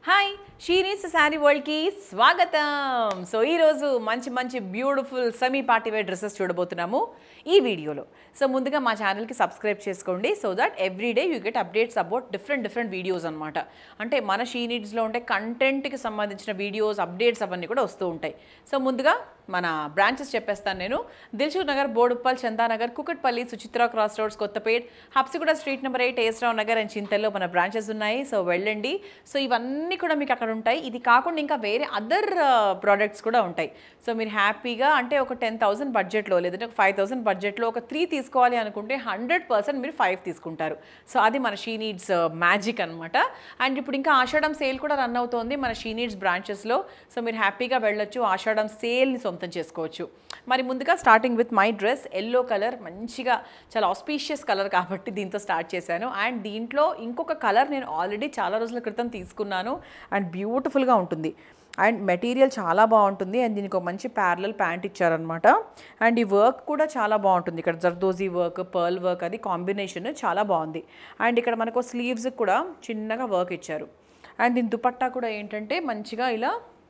hi షీరీస్ sari వరల్డ్కి స్వాగతం so ఈరోజు మంచి మంచి beautiful semi party wear dresses చూడబోతున్నాము ఈ వీడియోలో సో ముందుగా మా ఛానల్కి సబ్స్క్రైబ్ చేసుకోండి so that every day you get updates about different different videos అనమాట అంటే మన షీ నీడ్స్లో ఉంటే కంటెంట్కి సంబంధించిన వీడియోస్ అప్డేట్స్ అవన్నీ కూడా వస్తూ ఉంటాయి సో ముందుగా మన బ్రాంచెస్ చెప్పేస్తాను నేను Dilsukh Nagar Boduppal Chandanagar Kukatpally Suchitra cross roads Kothapet Habsiguda street number eight S R Nagar and చింతల్లో మన బ్రాంచెస్ ఉన్నాయి సో వెళ్ళండి సో ఇవన్నీ కూడా మీకు అక్కడ ఉంటాయి ఇది కాకుండా ఇంకా వేరే అదర్ ప్రోడక్ట్స్ కూడా ఉంటాయి సో మీరు హ్యాపీగా అంటే ఒక టెన్ థౌసండ్ బడ్జెట్లో లేదంటే ఒక ఫైవ్ థౌసండ్ బడ్జెట్లో ఒక త్రీ తీసుకోవాలి అనుకుంటే హండ్రెడ్ పర్సెంట్ మీరు ఫైవ్ తీసుకుంటారు సో అది మన షీ నీడ్స్ మ్యాజిక్ అనమాట అండ్ ఇప్పుడు ఇంకా ఆషాఢం సేల్ కూడా రన్ అవుతోంది మన షీ నీడ్స్ బ్రాంచెస్లో సో మీరు హ్యాపీగా వెళ్ళొచ్చు ఆషాఢం సేల్ని సొంతం చేసుకోవచ్చు మరి ముందుగా starting with my dress yellow colour మంచిగా చాలా ఆస్పీషియస్ కలర్ కాబట్టి దీంతో స్టార్ట్ చేశాను అండ్ దీంట్లో ఇంకొక కలర్ నేను ఆల్రెడీ చాలా రోజుల క్రితం తీసుకున్నాను అండ్ బ్యూటిఫుల్గా ఉంటుంది అండ్ మెటీరియల్ చాలా బాగుంటుంది అండ్ దీనికి ఒక మంచి ప్యారలల్ ప్యాంట్ ఇచ్చారనమాట అండ్ ఈ వర్క్ కూడా చాలా బాగుంటుంది ఇక్కడ జర్దోజీ వర్క్ పర్ల్ వర్క్ అది కాంబినేషన్ చాలా బాగుంది అండ్ ఇక్కడ మనకు స్లీవ్స్ కూడా చిన్నగా వర్క్ ఇచ్చారు అండ్ దీని దుపట్టా కూడా ఏంటంటే మంచిగా ఇలా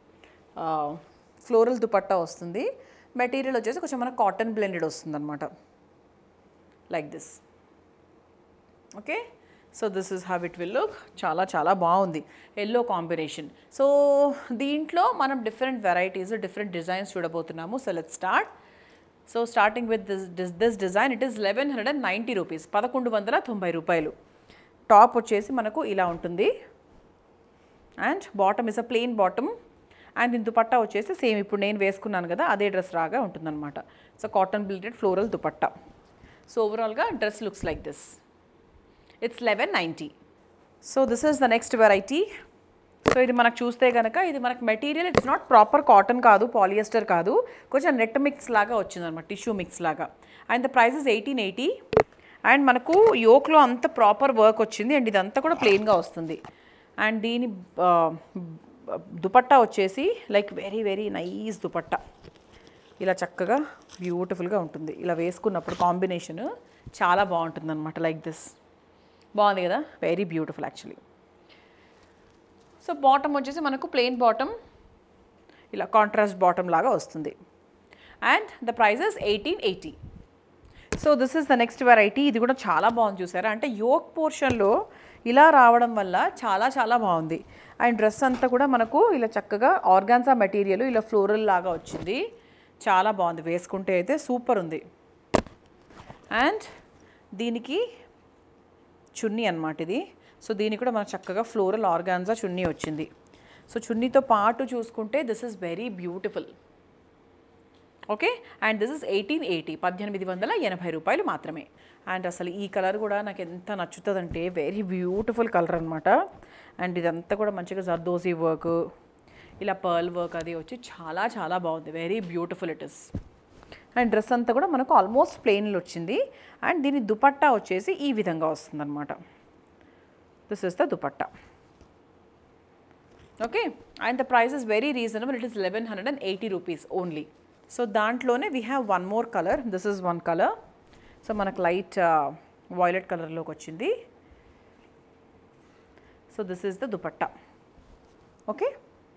ఫ్లోరల్ దుపట్టా వస్తుంది మెటీరియల్ వచ్చేసి కొంచెం మనకు కాటన్ బ్లెండెడ్ వస్తుంది అనమాట like this okay so this is have it will look చాలా చాలా బాగుంది ఎల్లో కాంబినేషన్ సో దీంట్లో మనం డిఫరెంట్ వెరైటీస్ డిఫరెంట్ డిజైన్స్ చూడబోతున్నాము so let start so starting with this this this design it is eleven hundred and ninety rupees పదకొండు వందల తొంభై రూపాయలు టాప్ వచ్చేసి మనకు ఇలా ఉంటుంది and bottom is a plain bottom and దీని దుపట్టా వచ్చేసి సేమ్ ఇప్పుడు నేను వేసుకున్నాను కదా అదే డ్రెస్ రాగా ఉంటుందన్నమాట so cotton blended floral dupatta so ఓవరాల్గా dress looks like this it's eleven ninety so this is the next variety so ఇది మనకు చూస్తే కనుక ఇది మనకు material it's not proper cotton కాదు పాలియస్టర్ కాదు కొంచెం నెట్ మిక్స్ లాగా వచ్చిందనమాట టిష్యూ మిక్స్ లాగా and the price is eighteen eighty and మనకు యోక్లో అంత ప్రాపర్ వర్క్ వచ్చింది అండ్ ఇదంతా కూడా ప్లెయిన్గా వస్తుంది అండ్ దీని ఆ, దుపట్టా వచ్చేసి like very very nice dupatta ఇలా చక్కగా బ్యూటిఫుల్గా ఉంటుంది ఇలా వేసుకున్నప్పుడు కాంబినేషన్ చాలా బాగుంటుంది అనమాట లైక్ దిస్ బాగుంది కదా very beautiful actually so bottom వచ్చేసి మనకు ప్లెయిన్ బాటమ్ ఇలా కాంట్రాస్ట్ బాటమ్ లాగా వస్తుంది and the prices eighteen eighty so this is the next variety ఇది కూడా చాలా బాగుంది చూసారా అంటే యోక్ పోర్షన్లో ఇలా రావడం వల్ల చాలా చాలా బాగుంది అండ్ డ్రెస్ అంతా కూడా మనకు ఇలా చక్కగా ఆర్గాన్సా మెటీరియల్ ఇలా ఫ్లోరల్ లాగా వచ్చింది చాలా బాగుంది వేసుకుంటే అయితే సూపర్ ఉంది అండ్ దీనికి చున్నీ అన్నమాట ఇది సో దీనికి కూడా మనకు చక్కగా ఫ్లోరల్ ఆర్గాన్జా చున్నీ వచ్చింది సో చున్నీతో పాటు చూసుకుంటే this is very beautiful okay and this is eighteen eighty పద్దెనిమిది వందల ఎనభై రూపాయలు మాత్రమే అండ్ అసలు ఈ కలర్ కూడా నాకు ఎంత నచ్చుతుందంటే వెరీ బ్యూటిఫుల్ కలర్ అనమాట అండ్ ఇదంతా కూడా మంచిగా జర్దోజీ వర్క్ ఇలా పర్ల్ వర్క్ అది వచ్చి చాలా చాలా బాగుంది very beautiful it is and dress అంతా కూడా మనకు ఆల్మోస్ట్ ప్లెయిన్లో వచ్చింది అండ్ దీని దుపట్టా వచ్చేసి ఈ విధంగా వస్తుందన్నమాట this is the dupatta okay and the price is very reasonable it is eleven hundred and eighty rupees only so దాంట్లోనే we have one more colour this is one colour so మనకు light violet కలర్లోకి వచ్చింది so this is the dupatta okay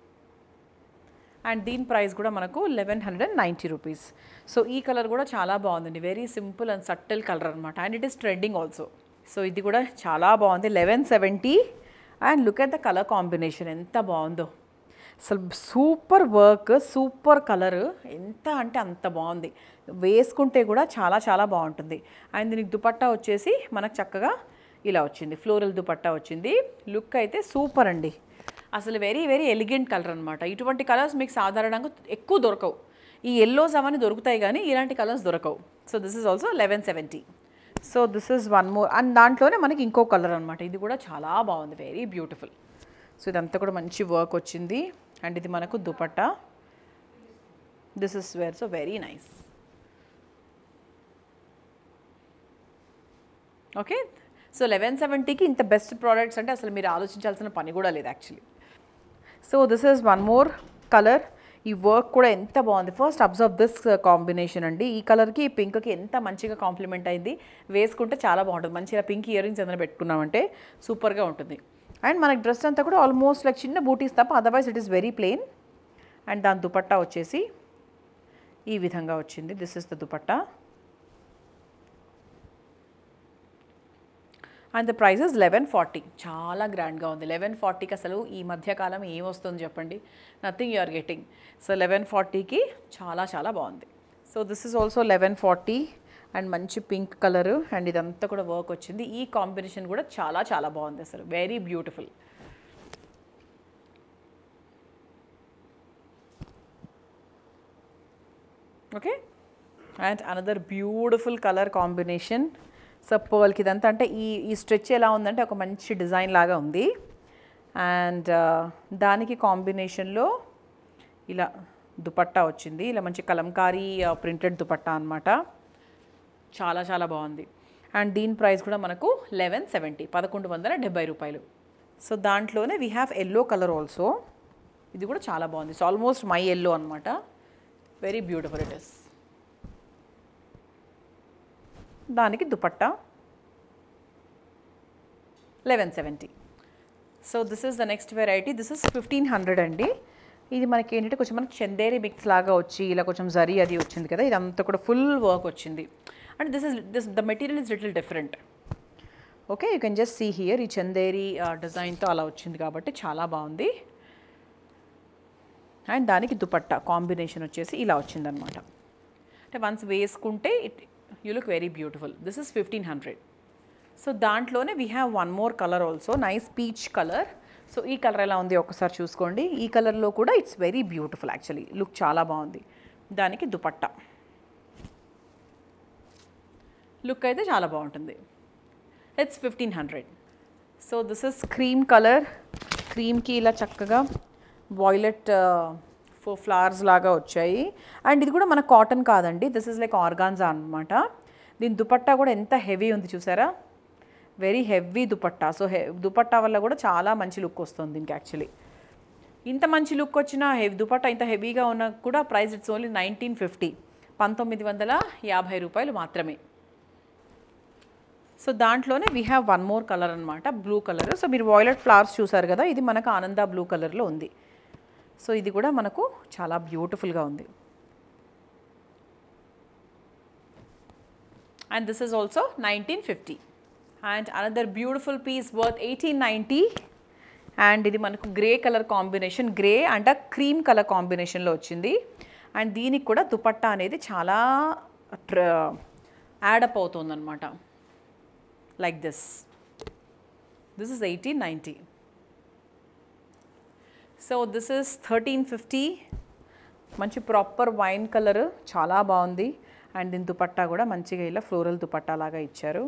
and దీని price కూడా మనకు eleven hundred and ninety rupees so ఈ colour కూడా చాలా బాగుందండి very simple and subtle colour అనమాట and it is trending also so ఇది కూడా చాలా బాగుంది eleven seventy and look at the colour combination ఎంత బాగుందో అసలు సూపర్ వర్క్ సూపర్ కలర్ ఎంత అంటే అంత బాగుంది వేసుకుంటే కూడా చాలా చాలా బాగుంటుంది అండ్ దీనికి దుపట్టా వచ్చేసి మనకు చక్కగా ఇలా వచ్చింది ఫ్లోరల్ దుపట్టా వచ్చింది లుక్ అయితే సూపర్ అండి అసలు వెరీ వెరీ ఎలిగెంట్ కలర్ అనమాట ఇటువంటి కలర్స్ మీకు సాధారణంగా ఎక్కువ దొరకవు ఈ ఎల్లోస్ అవన్నీ దొరుకుతాయి కానీ ఇలాంటి కలర్స్ దొరకవు so this is also eleven seventy so this is one more and దాంట్లోనే మనకి ఇంకో కలర్ అనమాట ఇది కూడా చాలా బాగుంది వెరీ బ్యూటిఫుల్ సో ఇదంతా కూడా మంచి వర్క్ వచ్చింది అండ్ ఇది మనకు dupatta this is wear so very nice okay so eleven సెవెంటీకి ఇంత బెస్ట్ ప్రోడక్ట్స్ అంటే అసలు మీరు ఆలోచించాల్సిన పని కూడా లేదు actually so this is one more colour ఈ వర్క్ కూడా ఎంత బాగుంది ఫస్ట్ అబ్జర్వ్ దిస్ కాంబినేషన్ అండి ఈ కలర్కి ఈ పింక్కి ఎంత మంచిగా కాంప్లిమెంట్ అయింది వేసుకుంటే చాలా బాగుంటుంది మంచిగా పింక్ ఇయర్ రింగ్స్ ఏదైనా పెట్టుకున్నామంటే సూపర్గా ఉంటుంది అండ్ మనకి డ్రెస్ అంతా కూడా ఆల్మోస్ట్ లైక్ చిన్న బూటీస్ తప్ప otherwise it is very plain and దాని దుపట్టా వచ్చేసి ఈ విధంగా వచ్చింది this is the dupatta and the prices eleven forty చాలా గ్రాండ్గా ఉంది లెవెన్ ఫార్టీకి అసలు ఈ మధ్యకాలం ఏం వస్తుంది చెప్పండి nothing you are getting so eleven ఫార్టీకి చాలా చాలా బాగుంది so this is also eleven forty and మంచి పింక్ కలరు అండ్ ఇదంతా కూడా వర్క్ వచ్చింది ఈ కాంబినేషన్ కూడా చాలా చాలా బాగుంది అసలు very beautiful okay and another beautiful colour combination so పర్ల్కి ఇదంతా అంటే ఈ ఈ స్ట్రెచ్ ఎలా ఉందంటే ఒక మంచి డిజైన్ లాగా ఉంది అండ్ దానికి కాంబినేషన్లో ఇలా దుపట్టా వచ్చింది ఇలా మంచి కలంకారీ ప్రింటెడ్ దుపట్టా అనమాట చాలా చాలా బాగుంది అండ్ దీని ప్రైస్ కూడా మనకు లెవెన్ సెవెంటీ పదకొండు వందల డెబ్బై రూపాయలు సో దాంట్లోనే we have yellow colour also ఇది కూడా చాలా బాగుంది సో ఆల్మోస్ట్ మై ఎల్లో అనమాట వెరీ బ్యూటిఫుల్ ఇట్ ఇస్ దానికి dupatta eleven seventy so this is the next variety this is fifteen hundred అండి ఇది మనకి ఏంటంటే కొంచెం మనకి చందేరి మిక్స్ లాగా వచ్చి ఇలా కొంచెం జరీ అది వచ్చింది కదా ఇదంతా కూడా ఫుల్ వర్క్ వచ్చింది and this is this the material is little different okay you can just see here ఈ చందేరి డిజైన్తో అలా వచ్చింది కాబట్టి చాలా బాగుంది అండ్ దానికి దుపట్టా కాంబినేషన్ వచ్చేసి ఇలా వచ్చిందనమాట అంటే వన్స్ వేసుకుంటే it you look very beautiful this is fifteen hundred so దాంట్లోనే we have one more colour also nice peach colour so ఈ కలర్ ఎలా ఉంది ఒకసారి చూసుకోండి ఈ కలర్లో కూడా it's very beautiful actually look చాలా బాగుంది దానికి దుపట్టా లుక్ అయితే చాలా బాగుంటుంది it's fifteen hundred so this is cream colour క్రీమ్కి ఇలా చక్కగా వాయిలెట్ ఫ్లవర్స్ లాగా వచ్చాయి అండ్ ఇది కూడా మన కాటన్ కాదండి దిస్ ఇస్ లైక్ ఆర్గాన్జా అనమాట దీని దుపట్టా కూడా ఎంత హెవీ ఉంది చూసారా వెరీ హెవీ దుపట్టా సో హె దుపట్టా వల్ల కూడా చాలా మంచి లుక్ వస్తుంది దీనికి యాక్చువల్లీ ఇంత మంచి లుక్ వచ్చిన హెవీ దుపట్టా ఇంత హెవీగా ఉన్నా కూడా price it's only nineteen fifty పంతొమ్మిది వందల యాభై రూపాయలు మాత్రమే సో దాంట్లోనే we have one more colour అనమాట బ్లూ కలర్ సో మీరు వాయిలెట్ ఫ్లవర్స్ చూసారు కదా ఇది మనకు ఆనంద బ్లూ కలర్లో ఉంది సో ఇది కూడా మనకు చాలా బ్యూటిఫుల్గా ఉంది and this is also nineteen fifty and another beautiful piece worth eighteen ninety and ఇది మనకు grey colour combination grey and cream colour కాంబినేషన్లో వచ్చింది అండ్ దీనికి కూడా దుపట్టా అనేది చాలా యాడప్ అవుతుందన్నమాట like this this is eighteen ninety so this is thirteen fifty మంచి ప్రాపర్ వైన్ కలర్ చాలా బాగుంది అండ్ దీని దుపట్టా కూడా మంచిగా ఇలా ఫ్లోరల్ దుపట్టా లాగా ఇచ్చారు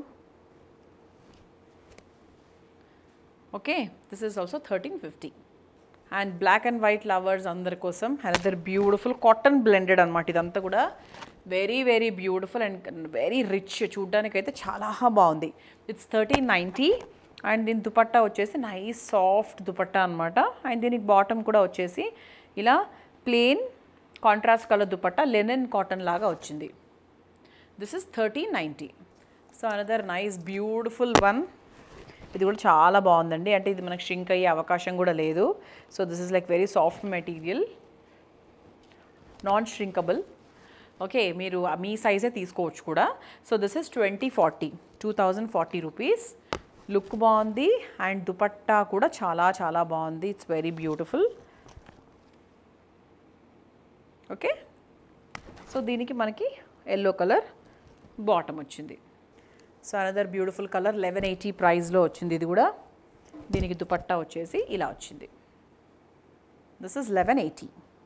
okay this is also thirteen fifty and black and white lovers అందరి కోసం అనదర్ బ్యూటిఫుల్ కాటన్ బ్లెండెడ్ అనమాట ఇదంతా కూడా very very beautiful and very rich చూడ్డానికైతే చాలా బాగుంది ఇట్స్ థర్టీన్ నైంటీ అండ్ దీని దుపట్టా వచ్చేసి నైస్ సాఫ్ట్ దుపట్టా అనమాట అండ్ దీనికి బాటమ్ కూడా వచ్చేసి ఇలా plain contrast colour dupatta linen cotton లాగా వచ్చింది this is thirteen ninety so another nice beautiful one ఇది కూడా చాలా బాగుందండి అంటే ఇది మనకు షింక్ అయ్యే అవకాశం కూడా లేదు so this is like very soft material non shrinkable okay మీరు మీ సైజే తీసుకోవచ్చు కూడా so this is twenty forty two thousand forty rupees look బాగుంది అండ్ దుపట్టా కూడా చాలా చాలా బాగుంది it's very beautiful okay so దీనికి మనకి ఎల్లో కలర్ బాటమ్ వచ్చింది so another beautiful colour eleven eighty ప్రైస్లో వచ్చింది ఇది కూడా దీనికి దుపట్టా వచ్చేసి ఇలా వచ్చింది this is eleven eighty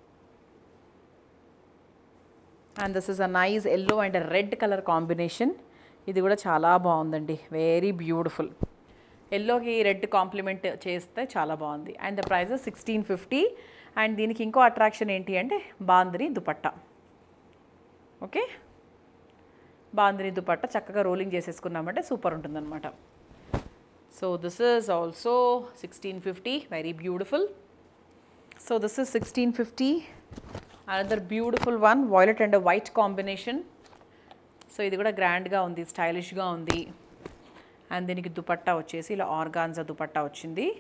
and this is a nice yellow and red colour combination ఇది కూడా చాలా బాగుందండి వెరీ బ్యూటిఫుల్ ఎల్లోకి రెడ్ కాంప్లిమెంట్ చేస్తే చాలా బాగుంది and the price sixteen fifty and దీనికి ఇంకో అట్రాక్షన్ ఏంటి అంటే బాందిని దుపట్టా ఓకే బాందిని దుపట్టా చక్కగా రోలింగ్ చేసేసుకున్నామంటే సూపర్ ఉంటుందన్నమాట so this is also sixteen fifty very beautiful so this is sixteen fifty another beautiful one violet and white combination so ఇది కూడా గ్రాండ్గా ఉంది స్టైలిష్గా ఉంది అండ్ దీనికి దుపట్టా వచ్చేసి ఇలా ఆర్గాన్జా దుపట్టా వచ్చింది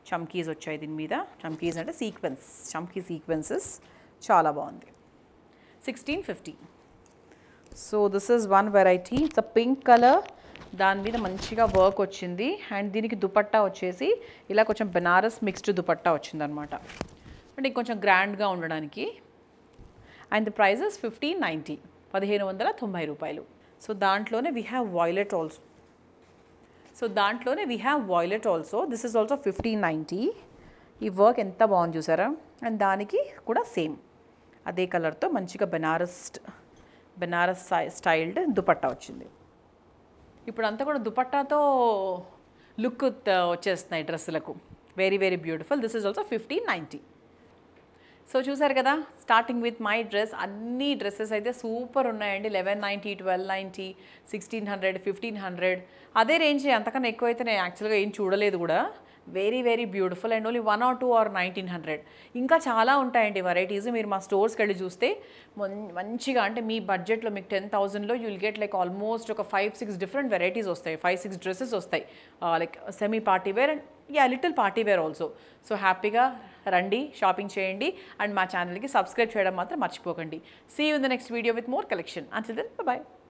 చమ్కీస్ వచ్చాయి దీని మీద చమ్కీస్ అంటే సీక్వెన్స్ చమ్కీ సీక్వెన్సెస్ చాలా బాగుంది sixteen fifty so this is one variety it's pink colour దాని మీద మంచిగా వర్క్ వచ్చింది అండ్ దీనికి దుపట్టా వచ్చేసి ఇలా కొంచెం బెనారస్ మిక్స్డ్ దుపట్టా వచ్చింది అనమాట అంటే ఇంకొంచెం గ్రాండ్గా ఉండడానికి and the prices fifteen ninety పదిహేను వందల తొంభై రూపాయలు సో దాంట్లోనే we have violet also so దాంట్లోనే we have violet also this is also fifteen ninety ఈ వర్క్ ఎంత బాగుంది చూసారా అండ్ దానికి కూడా సేమ్ అదే కలర్తో మంచిగా బెనారస్ బెనారస్ స్టైల్డ్ దుపట్టా వచ్చింది ఇప్పుడు అంతా కూడా దుపట్టాతో లుక్ వచ్చేస్తున్నాయి డ్రెస్సులకు very very beautiful this is also fifteen ninety so చూసారు కదా స్టార్టింగ్ విత్ మై డ్రెస్ అన్ని డ్రెస్సెస్ అయితే సూపర్ ఉన్నాయండి eleven ninety twelve ninety sixteen hundred fifteen hundred అదే రేంజ్ అంతకన్నా ఎక్కువ అయితే నేను యాక్చువల్గా ఏం చూడలేదు కూడా very very beautiful and only one or two or nineteen hundred ఇంకా చాలా ఉంటాయండి వెరైటీస్ మీరు మా స్టోర్స్కి వెళ్ళి చూస్తే మం- మంచిగా అంటే మీ బడ్జెట్లో మీకు టెన్ థౌసండ్లో యూల్ గెట్ లైక్ ఆల్మోస్ట్ ఒక ఫైవ్ సిక్స్ డిఫరెంట్ వెరైటీస్ వస్తాయి ఫైవ్ సిక్స్ డ్రెస్సెస్ వస్తాయి like semi party wear and yeah little party wear also so హ్యాపీగా రండి షాపింగ్ చేయండి అండ్ మా ఛానల్కి సబ్స్క్రైబ్ చేయడం మాత్రం మర్చిపోకండి see you in the next video with more collection until then bye